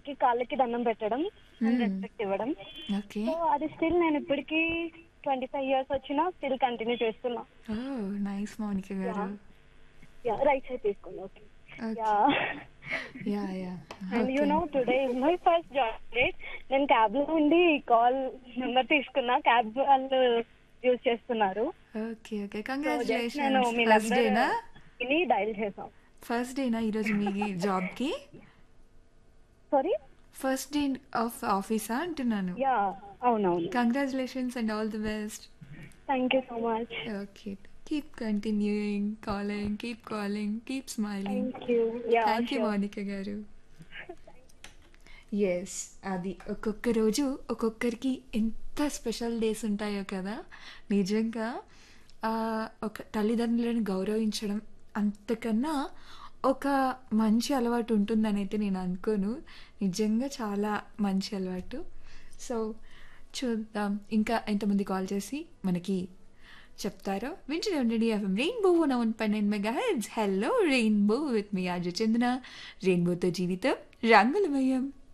వాళ్ళకి కాళ్ళకి దండం పెట్టడం అండ్ రెస్పెక్ట్ ఇవ్వడం ఓకే సో అది స్టిల్ నేను ఇప్పటికీ ట్వంటీ ఫైవ్ ఇయర్స్ వచ్చినా స్టిల్ కంటిన్యూ చేస్తున్నా ఓ నైస్ మౌనిక గారు యా రైట్ సైడ్ తీసుకోండి okay Okay. Yeah yeah yeah and you know today is my first job date నేను క్యాబ్ లో ఉండి కాల్ నెంబర్ తీసుకున్నా క్యాబ్ వాళ్ళు యూజ్ చేస్తున్నారు ఓకే ఓకే సో జస్ట్ నేను కంగ్రాచులేషన్స్ మీ ఫస్ట్ డేనా నెంబర్ విని డైల్ చేసాం ఫస్ట్ డేనా ఈరోజు మీ జాబ్కి సారీ ఫస్ట్ డే ఆఫ్ ఆఫీసా అంటున్నాను యా అవునవును congratulations and all the best thank you so much okay keep continuing calling keep calling keep smiling thank you yeah thank you Monika గారు ఎస్ అది ఒక్కొక్క రోజు ఒక్కొక్కరికి ఎంత స్పెషల్ డేస్ ఉంటాయో కదా నిజంగా ఆ, ఒక తల్లిదండ్రులను గౌరవించడం అంతకన్నా ఒక మంచి అలవాటు ఉంటుందని అయితే నేను అనుకోను నిజంగా చాలా మంచి అలవాటు సో చూద్దాం ఇంకా ఎంతమంది కాల్ చేసి మనకి చెప్తారో వింటూనే ఉండండి ఎఫ్ఎం రెయిన్బో వన్ పన్నెండు mega hertz hello rainbow with me RJ Chandana రెయిన్బోతో జీవితం రంగులమయం